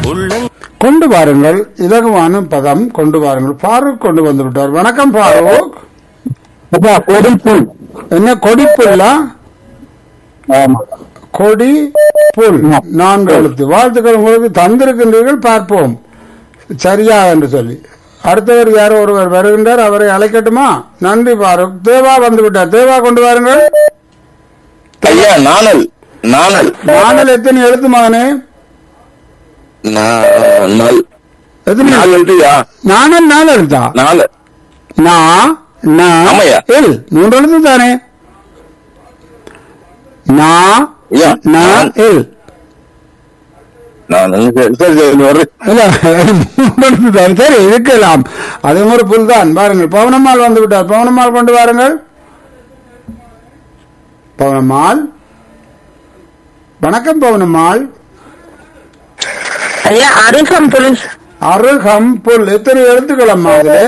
உள்ளங் கொண்டு வாருங்கள் இலகுவான பதம் கொண்டு வாருங்கள் ஃபாரூக் கொண்டு வந்து விட்டார் வணக்கம் ஃபாரூக் கொடி புல் என்ன கொடி புல்லா ஆமா கொடி புல் நான்கு எழுத்து வாழ்த்துக்கள் உங்களுக்கு தந்திருக்கின்றீர்கள் பார்ப்போம் சரியா என்று சொல்லி அடுத்தவர் யாரோ ஒருவர் வருகின்றார் அவரை அழைக்கட்டுமா நன்றி ஃபாரூக் தேவா வந்து விட்டார் தேவா கொண்டு வாருங்கள் ஐயா நாணல் நாணல் நானல் எத்தனை எழுத்து மகனே நாணல் எத்தனை நாலு எழுத்துயா நானல் நாலு எழுத்தா நாலு நா நா ஆமாய்யா. எல் மூன்று எழுத்து தானே நா ஐயா நா எல் நான் சரி சரி சரி வர்றேன் இல்ல மூன்று எழுத்து தான் சரி இருக்கலாம் அதுவும் ஒரு புல் தான் பாருங்கள் பவனம்மாள் வந்து விட்டார் பவனம்மாள் கொண்டு வாருங்கள் பவனம்மாள் வணக்கம் பவனம்மாள் ஐயா அருகம் புலிஸ் அருகம் புல் எத்தனை எழுத்துக்கள் அம்மா அதுல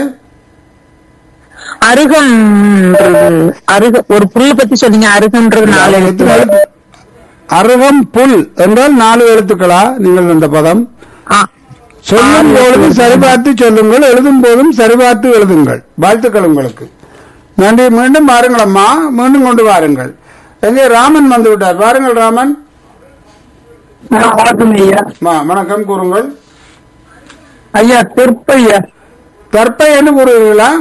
அருகம் அருக ஒரு புல்ல பத்தி சொன்னீங்க அருகம்ன்றது நாலு எழுத்து எத்தனை எழுத்து? அருகம் புல் என்றால் நாலு எழுத்துக்களா நீங்கள் அந்த பதம் ஆ, சொல்லும் பொழுது சரிபார்த்து சொல்லுங்கள் எழுதும் போதும் சரிபார்த்து எழுதுங்கள் வாழ்த்துக்கள் உங்களுக்கு நன்றி மீண்டும் வாருங்கள் அம்மா மீண்டும் கொண்டு வாருங்கள் எங்கே ராமன் வந்து விட்டார் வாருங்கள் ராமன் வணக்கம் ஐயா வா- வணக்கம் கூறுங்கள் ஐயா திருப்பையா தற்பை என்று கூறுவீர்களா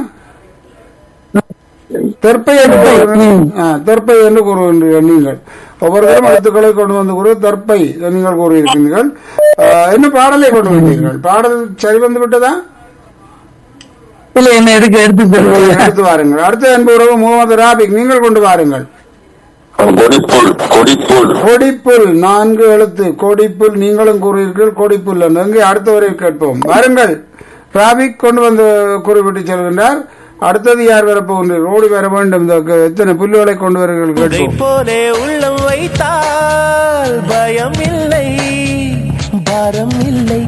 தெற்பை என்று கூறுவீர்கள். ஆ, தெற்பை என்று கூறுகின்றீர்கள் நீங்கள் ஒவ்வொருவரும் எழுத்துக்களை கொண்டு வந்து கூறு தெற்பை நீங்கள் கூறியிருக்கிறீர்கள் ஆ, என்ன பாடலை கொண்டு வந்தீர்கள் பாடல் சரி வந்து விட்டதா இல்ல என்ன எதுக்கு எடுத்து சொல்லுங்க எடுத்து வாருங்கள் அடுத்த அன்பு உறவு முகமது ராபிக் நீங்கள் கொண்டு வாருங்கள் கொடிப்புல் கொடிப்புல் கொடிப்புல் நான்கு எழுத்து கொடிப்புல் நீங்களும் கூறுவீர்கள் கொடிப்புல் என்று எங்கே அடுத்தவரை கேட்போம் வாருங்கள் ராபிக் கொண்டு வந்து குறிப்பிட்டு செல்கின்றார் அடுத்தது யார் வரப்போகின்றீர்கள் ஓடி வர வேண்டும் இந்த க- எத்தனை புல்லுகளை கொண்டு வருகிறீர்கள் உதை கேட்போம் போலே உள்ளம் வைத்தால் பயம் இல்லை பாரம் இல்லை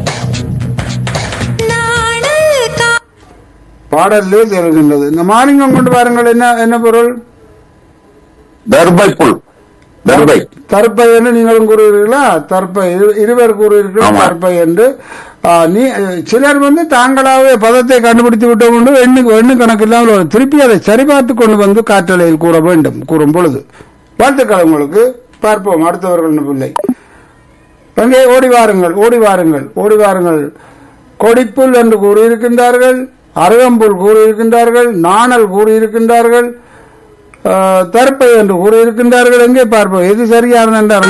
பாடலே தெரிகின்றது இந்த மாலிங்கம் கொண்டு வாருங்கள் என்ன என்ன பொருள் தர்பை புல் தர்பை தற்பை என்று நீங்களும் கூறுவீர்களா தற்பை இரு- இருவர் கூறுவீர்கள் ஆமா. தற்பை என்று ஆ, நீ சிலர் வந்து தாங்களாகவே பதத்தை கண்டுபிடித்து விட்டோம் என்று எண்ணு எண்ணு கணக்கு இல்லாமல் ஒரு- திருப்பி அதை சரிபார்த்து கொண்டு வந்து காற்றலையில் கூற வேண்டும் கூறும் பொழுது வாழ்த்துக்கள் உங்களுக்கு பார்ப்போம் அடுத்தவர்கள் பிள்ளை அங்கே ஓடி வாருங்கள் ஓடி வாருங்கள் ஓடி வாருங்கள் கொடிப்புல் என்று கூறியிருக்கின்றார்கள் அருகம்புல் கூறியிருக்கின்றார்கள் நாணல் கூறியிருக்கின்றார்கள் ஆ, தர்ப்பை என்று கூறியிருக்கின்றார்கள் எங்கே பார்ப்போம் எது சரியானது என்றார்